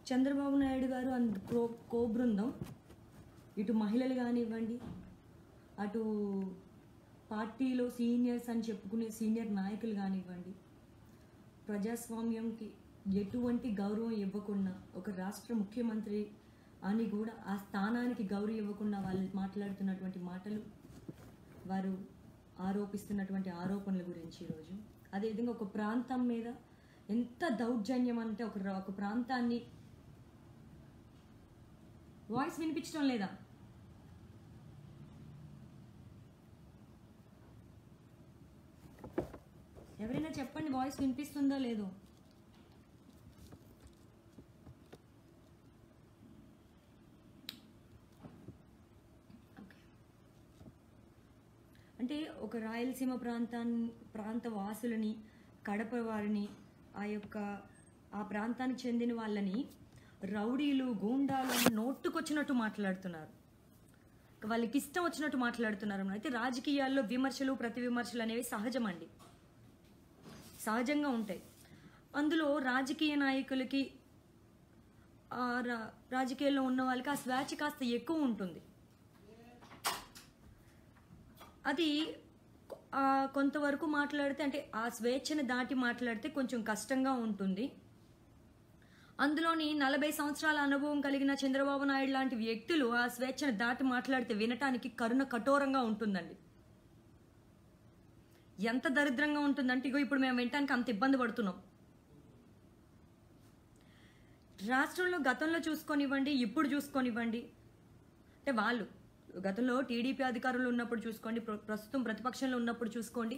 చంద్రబాబు నాయుడు గారు and co కో బృందం ఇటు మహిళలు కానివ్వండి అటు పార్టీలో సీనియర్స్ అని చెప్పుకునే సీనియర్ నాయకులు కానివ్వండి ప్రజాస్వామ్యంకి ఎటువంటి గౌరవం ఇవ్వకుండా ఒక రాష్ట్ర ముఖ్యమంత్రి అని కూడా ఆ స్థానానికి గౌరవం ఇవ్వకుండా వాళ్ళు మాట్లాడుతున్నటువంటి మాటలు వారు ఆరోపిస్తున్నటువంటి ఆరోపణల గురించి ఈరోజు అదేవిధంగా ఒక ప్రాంతం మీద ఎంత దౌర్జన్యం అంటే ఒక రా- ఒక ప్రాంతాన్ని వాయిస్ వినిపించడం లేదా ఎవరైనా చెప్పండి వాయిస్ వినిపిస్తుందో లేదో ఓకే. అంటే ఒక రాయలసీమ ప్రాంతాన్ని ప్రాంత వాసులని కడప వారిని ఆ యొక్క ఆ ప్రాంతానికి చెందిన వాళ్ళని రౌడీలు గూండాలు అని నోట్టుకొచ్చినట్టు మాట్లాడుతున్నారు వాళ్ళకి ఇష్టం వచ్చినట్టు మాట్లాడుతున్నారు అయితే రాజకీయాల్లో విమర్శలు ప్రతి విమర్శలు అనేవి సహజమండి సహజంగా ఉంటాయి అందులో రాజకీయ నాయకులకి ఆ రా- రాజకీయాల్లో ఉన్న వాళ్ళకి ఆ స్వేచ్ఛ కాస్త ఎక్కువ ఉంటుంది అది కొ- ఆ కొంతవరకు మాట్లాడితే అంటే ఆ స్వేచ్ఛను దాటి మాట్లాడితే కొంచెం కష్టంగా ఉంటుంది అందులోని నలభై సంవత్సరాల అనుభవం కలిగిన చంద్రబాబు నాయుడు లాంటి వ్యక్తులు ఆ స్వేచ్ఛను దాటి మాట్లాడితే వినటానికి కరుణ కఠోరంగా ఉంటుందండి ఎంత దరిద్రంగా ఉంటుందంటే ఇగో ఇప్పుడు మేము వినటానికి అంత ఇబ్బంది పడుతున్నాం రాష్ట్రంలో గతంలో చూసుకొనివ్వండి ఇప్పుడు చూసుకొనివ్వండి అంటే వాళ్ళు గతంలో టీడీపీ అధికారులు ఉన్నప్పుడు చూసుకోండి ప్ర- ప్రస్తుతం ప్రతిపక్షంలో ఉన్నప్పుడు చూసుకోండి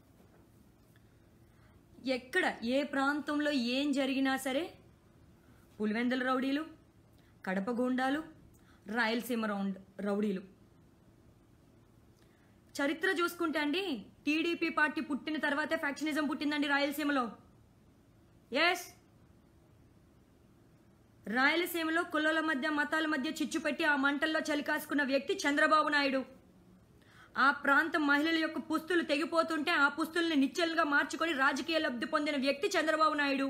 ఎక్కడ ఏ ప్రాంతంలో ఏం జరిగినా సరే పులివెందుల రౌడీలు కడప గూండాలు రాయలసీమ రౌండ్ రౌడీలు చరిత్ర చూసుకుంటే అండి టీడీపీ పార్టీ పుట్టిన తర్వాతే ఫ్యాక్షనిజం పుట్టిందండి రాయలసీమలో ఎస్ రాయలసీమలో కులాల మధ్య మతాల మధ్య చిచ్చు పెట్టి ఆ మంటల్లో చలికాసుకున్న వ్యక్తి చంద్రబాబు నాయుడు ఆ ప్రాంత మహిళల యొక్క పుస్తులు తెగిపోతుంటే ఆ పుస్తుల్ని నిశ్చలుగా మార్చుకొని రాజకీయ లబ్ధి పొందిన వ్యక్తి చంద్రబాబు నాయుడు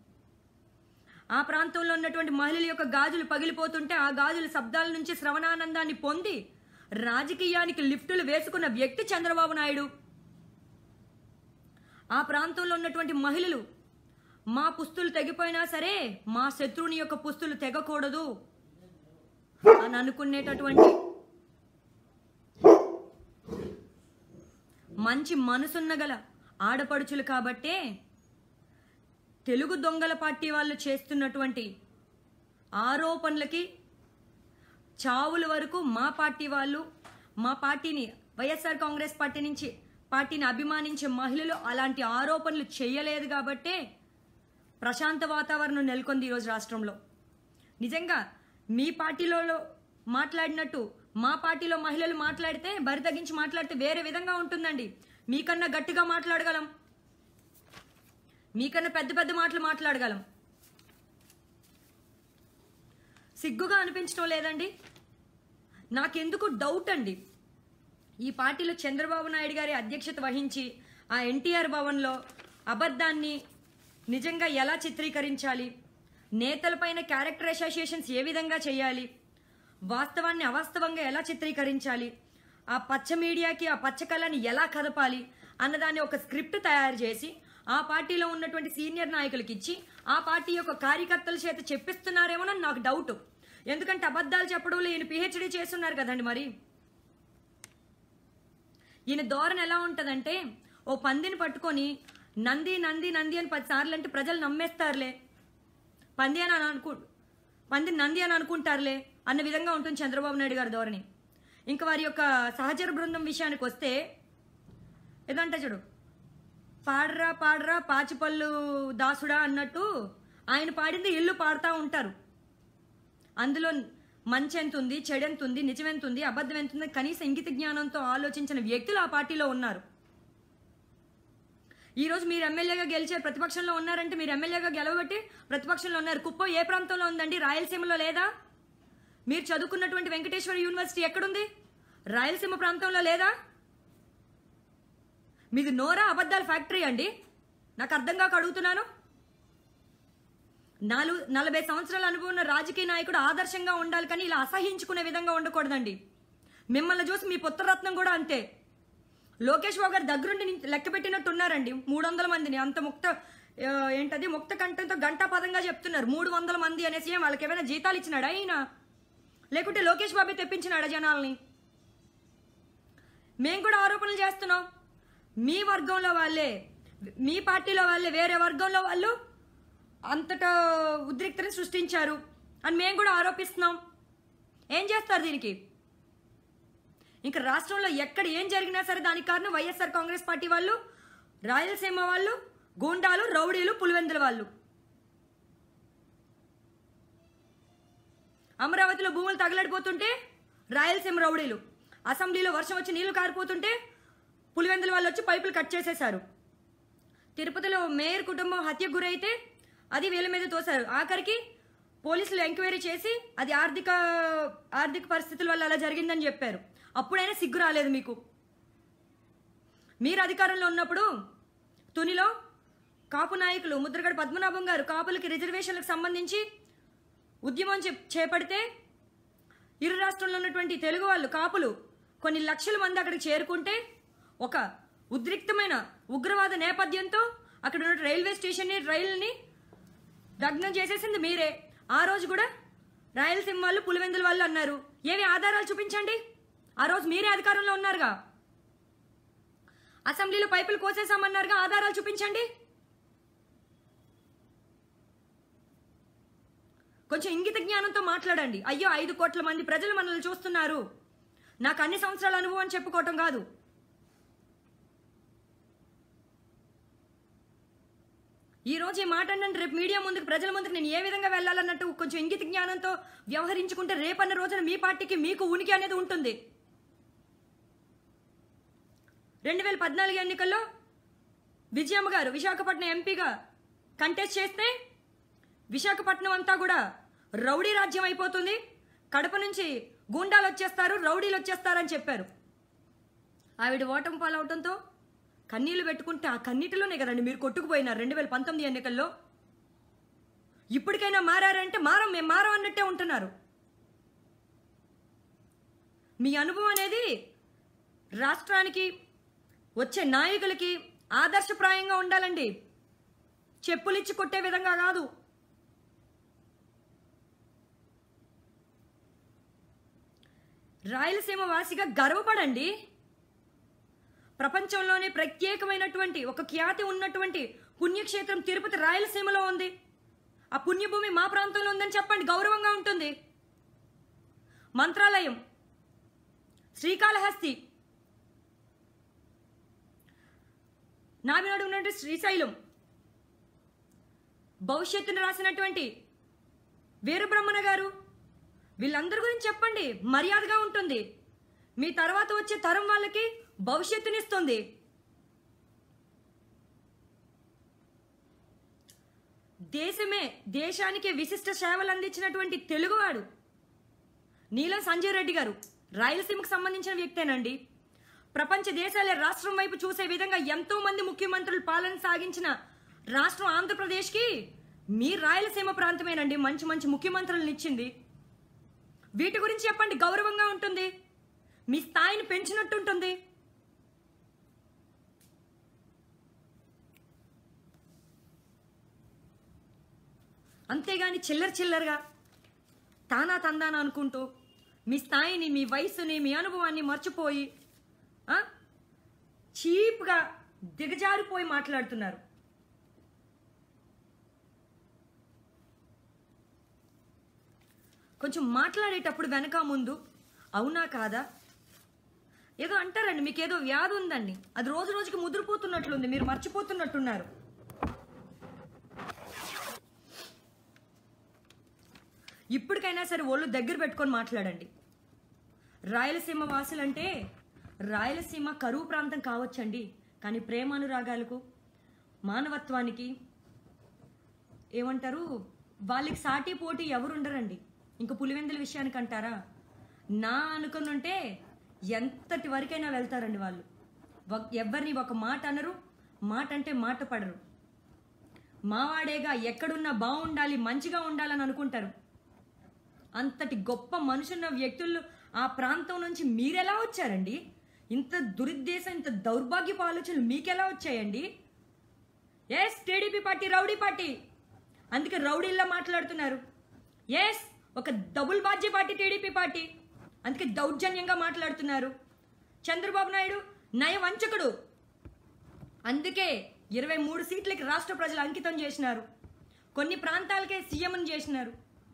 ఆ ప్రాంతంలో ఉన్నటువంటి మహిళల యొక్క గాజులు పగిలిపోతుంటే ఆ గాజుల శబ్దాల నుంచి శ్రవణానందాన్ని పొంది రాజకీయానికి లిఫ్టులు వేసుకున్న వ్యక్తి చంద్రబాబు నాయుడు ఆ ప్రాంతంలో ఉన్నటువంటి మహిళలు మా పుస్తులు తెగిపోయినా సరే మా శత్రువుని యొక్క పుస్తులు తెగకూడదు అని అనుకునేటటువంటి మంచి మనసున్న గల ఆడపడుచులు కాబట్టే తెలుగు దొంగల పార్టీ వాళ్ళు చేస్తున్నటువంటి ఆరోపణలకి చావుల వరకు మా పార్టీ వాళ్ళు మా పార్టీని వైఎస్ఆర్ కాంగ్రెస్ పార్టీ నుంచి పార్టీని అభిమానించే మహిళలు అలాంటి ఆరోపణలు చేయలేదు కాబట్టే ప్రశాంత వాతావరణం నెలకొంది ఈరోజు రాష్ట్రంలో నిజంగా మీ పార్టీలో మాట్లాడినట్టు మా పార్టీలో మహిళలు మాట్లాడితే బరి తగ్గించి మాట్లాడితే వేరే విధంగా ఉంటుందండి మీకన్నా గట్టిగా మాట్లాడగలం మీకన్నా పెద్ద పెద్ద మాటలు మాట్లాడగలం సిగ్గుగా అనిపించడం లేదండి నాకెందుకు డౌట్ అండి ఈ పార్టీలో చంద్రబాబు నాయుడు గారి అధ్యక్షత వహించి ఆ ఎన్టీఆర్ భవన్లో అబద్ధాన్ని నిజంగా ఎలా చిత్రీకరించాలి నేతలపైన క్యారెక్టర్ అసోసియేషన్స్ ఏ విధంగా చేయాలి వాస్తవాన్ని అవాస్తవంగా ఎలా చిత్రీకరించాలి ఆ పచ్చ మీడియాకి ఆ పచ్చ కళని ఎలా కదపాలి అన్నదాన్ని ఒక స్క్రిప్ట్ తయారు చేసి ఆ పార్టీలో ఉన్నటువంటి సీనియర్ నాయకులకి ఇచ్చి ఆ పార్టీ యొక్క కార్యకర్తల చేత చెప్పిస్తున్నారేమోనని నాకు డౌట్ ఎందుకంటే అబద్ధాలు చెప్పడంలో ఈయన పిహెచ్డీ చేస్తున్నారు కదండి మరి ఈయన ధోరణి ఎలా ఉంటదంటే ఓ పందిని పట్టుకొని నంది నంది నంది అని పది సార్లు అంటే ప్రజలు నమ్మేస్తారులే పంది అని అనుకు పంది నంది అని అనుకుంటారులే అన్న విధంగా ఉంటుంది చంద్రబాబు నాయుడు గారి ధోరణి ఇంకా వారి యొక్క సహచర బృందం విషయానికి వస్తే ఏదంటే చూడు పాడరా పాడరా పాచిపళ్ళు దాసుడా అన్నట్టు ఆయన పాడింది ఇల్లు పాడుతూ ఉంటారు అందులో మంచి ఎంత ఉంది చెడు ఎంత ఉంది నిజం ఎంత ఉంది అబద్ధం ఎంత ఉంది కనీస ఇంగిత జ్ఞానంతో ఆలోచించిన వ్యక్తులు ఆ పార్టీలో ఉన్నారు ఈ రోజు మీరు ఎమ్మెల్యేగా గెలిచే ప్రతిపక్షంలో ఉన్నారంటే మీరు ఎమ్మెల్యేగా గెలవబట్టి ప్రతిపక్షంలో ఉన్నారు కుప్పం ఏ ప్రాంతంలో ఉందండి రాయలసీమలో లేదా మీరు చదువుకున్నటువంటి వెంకటేశ్వర యూనివర్సిటీ ఎక్కడుంది రాయలసీమ ప్రాంతంలో లేదా మీది నోరా అబద్ధాల ఫ్యాక్టరీ అండి నాకు అర్థం కాక అడుగుతున్నాను నాలుగు నలభై సంవత్సరాల అనుభవం ఉన్న రాజకీయ నాయకుడు ఆదర్శంగా ఉండాలి కానీ ఇలా అసహించుకునే విధంగా ఉండకూడదండి మిమ్మల్ని చూసి మీ పుత్రరత్నం కూడా అంతే లోకేష్ బాబు గారు దగ్గరుండి ని- లెక్క పెట్టినట్టు ఉన్నారండి మూడు వందల మందిని అంత ముక్త ఆ, ఏంటది ముక్త కంఠంతో గంటా పదంగా చెప్తున్నారు మూడు వందల మంది అనేసి ఏం వాళ్ళకి ఏమైనా జీతాలు ఇచ్చినాడా ఆయన లేకుంటే లోకేష్ బాబే తెప్పించినాడా జనాల్ని మేము కూడా ఆరోపణలు చేస్తున్నాం మీ వర్గంలో వాళ్ళే మీ పార్టీలో వాళ్ళే వేరే వర్గంలో వాళ్ళు అంతటా ఉద్రిక్తని సృష్టించారు అని మేము కూడా ఆరోపిస్తున్నాం ఏం చేస్తారు దీనికి ఇంకా రాష్ట్రంలో ఎక్కడ ఏం జరిగినా సరే దానికి కారణం వైఎస్ఆర్ కాంగ్రెస్ పార్టీ వాళ్ళు రాయలసీమ వాళ్ళు గూండాలు రౌడీలు పులివెందుల వాళ్ళు అమరావతిలో భూములు తగలడిపోతుంటే రాయలసీమ రౌడీలు అసెంబ్లీలో వర్షం వచ్చి నీళ్లు కారిపోతుంటే పులివెందుల వాళ్ళు వచ్చి పైపులు కట్ చేసేశారు తిరుపతిలో మేయర్ కుటుంబం హత్యకు గురైతే అది వీళ్ళ మీద తోశారు ఆఖరికి పోలీసులు ఎంక్వైరీ చేసి అది ఆర్థిక ఆర్థిక పరిస్థితుల వల్ల అలా జరిగిందని చెప్పారు అప్పుడైనా సిగ్గు రాలేదు మీకు మీరు అధికారంలో ఉన్నప్పుడు తునిలో కాపు నాయకులు ముద్రగడ పద్మనాభం గారు కాపులకి రిజర్వేషన్లకు సంబంధించి ఉద్యమం చే- చేపడితే ఇరు రాష్ట్రంలో ఉన్నటువంటి తెలుగు వాళ్ళు కాపులు కొన్ని లక్షల మంది అక్కడికి చేరుకుంటే ఒక ఉద్రిక్తమైన ఉగ్రవాద నేపథ్యంతో అక్కడ ఉన్న రైల్వే స్టేషన్ని రైలుని దగ్నం చేసేసింది మీరే ఆ రోజు కూడా రాయలసీమ వాళ్ళు పులివెందుల వాళ్ళు అన్నారు ఏవి ఆధారాలు చూపించండి ఆ రోజు మీరే అధికారంలో ఉన్నారుగా అసెంబ్లీలో పైపులు కోసేసామన్నారుగా ఆధారాలు చూపించండి కొంచెం ఇంగిత జ్ఞానంతో మాట్లాడండి అయ్యో ఐదు కోట్ల మంది ప్రజలు మనల్ని చూస్తున్నారు నాకు అన్ని సంవత్సరాల అనుభవం చెప్పుకోవటం కాదు ఈ రోజు ఈ మాట అన్నాను రేపు మీడియా ముందుకు ప్రజల ముందుకు నేను ఏ విధంగా వెళ్ళాలన్నట్టు కొంచెం ఇంగిత జ్ఞానంతో వ్యవహరించుకుంటే రేపన్న రోజున మీ పార్టీకి మీకు ఉనికి అనేది ఉంటుంది రెండు వేల పద్నాలుగు ఎన్నికల్లో విజయమ్మ గారు విశాఖపట్నం ఎంపీగా కంటెస్ట్ చేస్తే విశాఖపట్నం అంతా కూడా రౌడీ రాజ్యం అయిపోతుంది కడప నుంచి గూండాలు వచ్చేస్తారు రౌడీలు వచ్చేస్తారని చెప్పారు ఆవిడ ఓటమి పాలవటంతో కన్నీళ్లు పెట్టుకుంటే ఆ కన్నీటిలోనే కదండి మీరు కొట్టుకుపోయినారు రెండు వేల పంతొమ్మిది ఎన్నికల్లో ఇప్పటికైనా మారారంటే మారం మేము మారం అన్నట్టే ఉంటున్నారు మీ అనుభవం అనేది రాష్ట్రానికి వచ్చే నాయకులకి ఆదర్శప్రాయంగా ఉండాలండి చెప్పులిచ్చి కొట్టే విధంగా కాదు రాయలసీమ వాసిగా గర్వపడండి ప్రపంచంలోనే ప్రత్యేకమైనటువంటి ఒక ఖ్యాతి ఉన్నటువంటి పుణ్యక్షేత్రం తిరుపతి రాయలసీమలో ఉంది ఆ పుణ్యభూమి మా ప్రాంతంలో ఉందని చెప్పండి గౌరవంగా ఉంటుంది మంత్రాలయం శ్రీకాళహస్తి నామినాడు ఉన్నటువంటి శ్రీశైలం భవిష్యత్తును రాసినటువంటి వీరబ్రహ్మణ గారు వీళ్ళందరి గురించి చెప్పండి మర్యాదగా ఉంటుంది మీ తర్వాత వచ్చే తరం వాళ్ళకి భవిష్యత్తునిస్తుంది దేశమే దేశానికి విశిష్ట సేవలు అందించినటువంటి తెలుగువాడు నీలం సంజయ్ రెడ్డి గారు రాయలసీమకు సంబంధించిన వ్యక్తేనండి ప్రపంచ దేశాలే రాష్ట్రం వైపు చూసే విధంగా ఎంతో మంది ముఖ్యమంత్రులు పాలన సాగించిన రాష్ట్రం ఆంధ్రప్రదేశ్కి మీ రాయలసీమ ప్రాంతమేనండి మంచి మంచి ముఖ్యమంత్రులను ఇచ్చింది వీటి గురించి చెప్పండి గౌరవంగా ఉంటుంది మీ స్థాయిని పెంచినట్టు ఉంటుంది అంతేగాని చిల్లర చిల్లరగా తానా తందానా అనుకుంటూ మీ స్థాయిని మీ వయసుని మీ అనుభవాన్ని మర్చిపోయి ఆ? చీప్గా దిగజారిపోయి మాట్లాడుతున్నారు కొంచెం మాట్లాడేటప్పుడు వెనక ముందు అవునా కాదా ఏదో అంటారండి మీకు ఏదో వ్యాధి ఉందండి అది రోజు రోజుకి ముదిరిపోతున్నట్లుంది మీరు మర్చిపోతున్నట్టున్నారు ఇప్పటికైనా సరే ఒళ్ళు దగ్గర పెట్టుకొని మాట్లాడండి రాయలసీమ వాసులంటే రాయలసీమ కరువు ప్రాంతం కావచ్చండి కానీ ప్రేమానురాగాలకు మానవత్వానికి ఏమంటారు వాళ్ళకి సాటి పోటీ ఎవరుండరండి ఇంక పులివెందుల విషయానికి అంటారా నా అనుకుని ఉంటే ఎంతటి వరకైనా వెళ్తారండి వాళ్ళు ఒక- ఎవరిని ఒక మాట అనరు మాట అంటే మాట పడరు మావాడేగా ఎక్కడున్నా బాగుండాలి మంచిగా ఉండాలని అనుకుంటారు అంతటి గొప్ప మనుషున్న వ్యక్తులు ఆ ప్రాంతం నుంచి మీరెలా వచ్చారండి ఇంత దురుద్దేశం ఇంత దౌర్భాగ్యపు ఆలోచనలు మీకెలా వచ్చాయండి yes TDP party rowdy party అందుకే రౌడీల్లా మాట్లాడుతున్నారు ఎస్ ఒక డబుల్ బాధ్య పార్టీ టీడీపీ పార్టీ అందుకే దౌర్జన్యంగా మాట్లాడుతున్నారు చంద్రబాబు నాయుడు నయవంచకుడు అందుకే ఇరవై మూడు సీట్లకి రాష్ట్ర ప్రజలు అంకితం చేసినారు కొన్ని ప్రాంతాలకే సీఎంని చేసినారు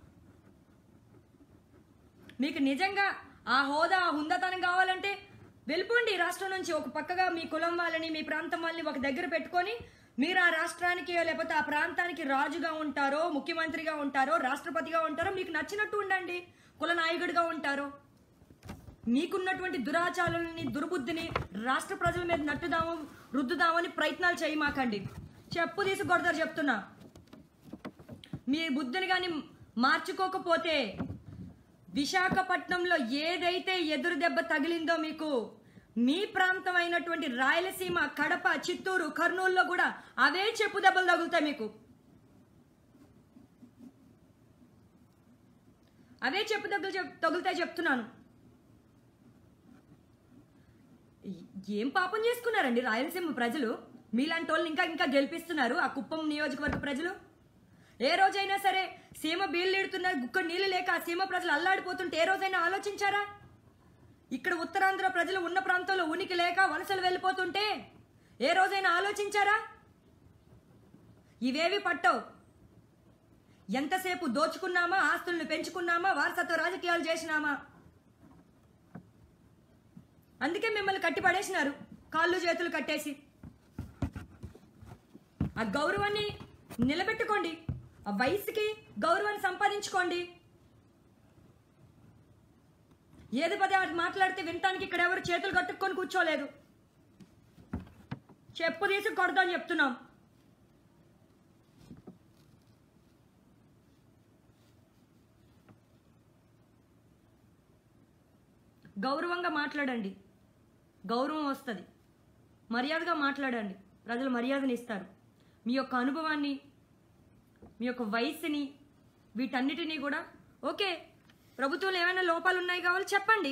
మీకు నిజంగా ఆ హోదా ఆ హుందాతనం కావాలంటే వెళ్ళిపోండి రాష్ట్రం నుంచి ఒక పక్కగా మీ కులం వాళ్ళని మీ ప్రాంతం వాళ్ళని ఒక దగ్గర పెట్టుకొని మీరు ఆ రాష్ట్రానికి లేకపోతే ఆ ప్రాంతానికి రాజుగా ఉంటారో ముఖ్యమంత్రిగా ఉంటారో రాష్ట్రపతిగా ఉంటారో మీకు నచ్చినట్టు ఉండండి కుల నాయకుడిగా ఉంటారో మీకున్నటువంటి దురాచారాలని దుర్బుద్ధిని రాష్ట్ర ప్రజల మీద నట్టుదాము రుద్దుదామని ప్రయత్నాలు చేయమాకండి చెప్పు తీసి కొడతారు చెప్తున్నా మీ బుద్ధిని కానీ మార్చుకోకపోతే విశాఖపట్నంలో ఏదైతే ఎదురు దెబ్బ తగిలిందో మీకు మీ ప్రాంతం అయినటువంటి రాయలసీమ కడప చిత్తూరు కర్నూలులో కూడా అవే చెప్పు దెబ్బలు తగులుతాయి మీకు అవే చెప్పు దెబ్బలు చెప్- తగులుతాయి చెప్తున్నాను ఏం పాపం చేసుకున్నారండి రాయలసీమ ప్రజలు మీలాంటి వాళ్ళని ఇంకా ఇంకా గెలిపిస్తున్నారు ఆ కుప్పం నియోజకవర్గ ప్రజలు ఏ రోజైనా సరే సీమ బీళ్ళిడుతున్నారు గుక్క నీళ్ళు లేక ఆ సీమ ప్రజలు అల్లాడిపోతుంటే ఏ రోజైనా ఆలోచించారా ఇక్కడ ఉత్తరాంధ్ర ప్రజలు ఉన్న ప్రాంతంలో ఉనికి లేక వలసలు వెళ్ళిపోతుంటే ఏ రోజైనా ఆలోచించారా ఇవేవి పట్టవు ఎంతసేపు దోచుకున్నామా ఆస్తులను పెంచుకున్నామా వారసత్వ రాజకీయాలు చేసినామా అందుకే మిమ్మల్ని కట్టి పడేసినారు కాళ్ళు చేతులు కట్టేసి ఆ గౌరవాన్ని నిలబెట్టుకోండి ఆ వయసుకి గౌరవాన్ని సంపాదించుకోండి ఏది పదే అది మాట్లాడితే వినటానికి ఇక్కడ ఎవరు చేతులు కట్టుకొని కూర్చోలేదు చెప్పు తీసి కొడదాం చెప్తున్నాం గౌరవంగా మాట్లాడండి గౌరవం వస్తుంది మర్యాదగా మాట్లాడండి ప్రజలు మర్యాదని ఇస్తారు మీ యొక్క అనుభవాన్ని మీ యొక్క వయసుని వీటన్నిటినీ కూడా ఓకే ప్రభుత్వంలో ఏమైనా లోపాలు ఉన్నాయి కావాలి చెప్పండి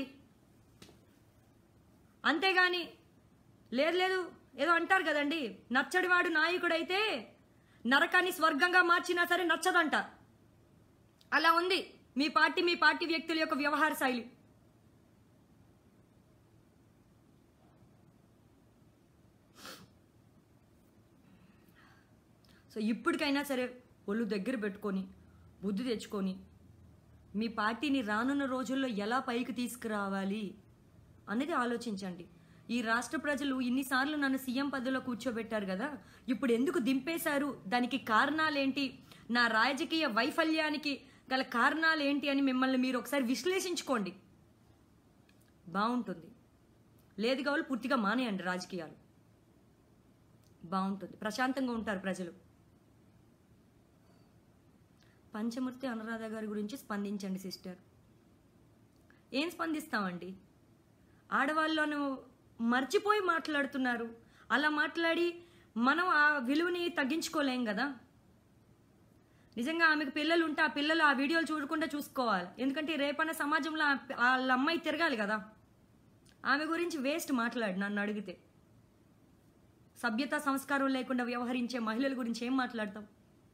అంతేగాని లేదు లేదు ఏదో అంటారు కదండి నచ్చడివాడు నాయకుడైతే నరకాన్ని స్వర్గంగా మార్చినా సరే నచ్చదంట అలా ఉంది మీ పార్టీ మీ పార్టీ వ్యక్తుల యొక్క వ్యవహార శైలి సో ఇప్పటికైనా సరే ఒళ్ళు దగ్గర పెట్టుకొని బుద్ధి తెచ్చుకొని మీ పార్టీని రానున్న రోజుల్లో ఎలా పైకి తీసుకురావాలి అనేది ఆలోచించండి ఈ రాష్ట్ర ప్రజలు ఇన్నిసార్లు నన్ను సీఎం పదవిలో కూర్చోబెట్టారు కదా ఇప్పుడు ఎందుకు దింపేశారు దానికి కారణాలేంటి నా రాజకీయ వైఫల్యానికి గల కారణాలు ఏంటి అని మిమ్మల్ని మీరు ఒకసారి విశ్లేషించుకోండి బాగుంటుంది లేదు కావాలి పూర్తిగా మానేయండి రాజకీయాలు బాగుంటుంది ప్రశాంతంగా ఉంటారు ప్రజలు పంచమూర్తి అనురాధ గారి గురించి స్పందించండి సిస్టర్ ఏం స్పందిస్తామండి ఆడవాళ్ళను మర్చిపోయి మాట్లాడుతున్నారు అలా మాట్లాడి మనం ఆ విలువని తగ్గించుకోలేం కదా నిజంగా ఆమెకు పిల్లలు ఉంటే ఆ పిల్లలు ఆ వీడియోలు చూడకుండా చూసుకోవాలి ఎందుకంటే రేపన్న సమాజంలో ఆ- వాళ్ళ అమ్మాయి తిరగాలి కదా ఆమె గురించి వేస్ట్ మాట్లాడు నన్ను అడిగితే సభ్యత సంస్కారం లేకుండా వ్యవహరించే మహిళల గురించి ఏం మాట్లాడతాం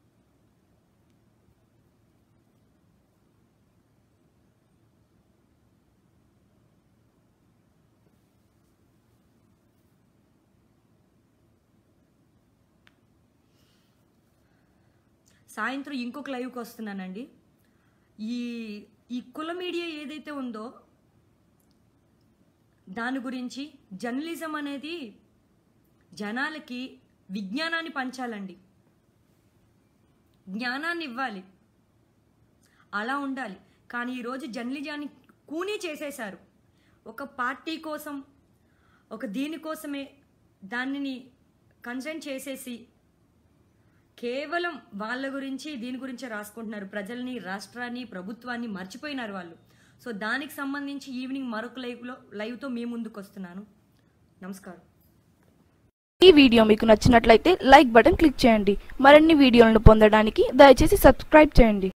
సాయంత్రం ఇంకొక లైవ్కి వస్తున్నానండి ఈ ఈ కుల మీడియా ఏదైతే ఉందో దాని గురించి జర్నలిజం అనేది జనాలకి విజ్ఞానాన్ని పంచాలండి జ్ఞానాన్ని ఇవ్వాలి అలా ఉండాలి కానీ ఈరోజు జర్నలిజాన్ని కూనీ చేసేశారు ఒక పార్టీ కోసం ఒక దీనికోసమే దానిని కన్సెంట్ చేసేసి కేవలం వాళ్ళ గురించి దీని గురించే రాసుకుంటున్నారు ప్రజల్ని రాష్ట్రాన్ని ప్రభుత్వాన్ని మర్చిపోయినారు వాళ్ళు సో దానికి సంబంధించి ఈవినింగ్ మరొక లైవ్లో లైవ్తో మీ ముందుకు వస్తున్నాను నమస్కారం ఈ వీడియో మీకు నచ్చినట్లయితే లైక్ బటన్ క్లిక్ చేయండి మరిన్ని వీడియోలను పొందడానికి దయచేసి సబ్స్క్రైబ్ చేయండి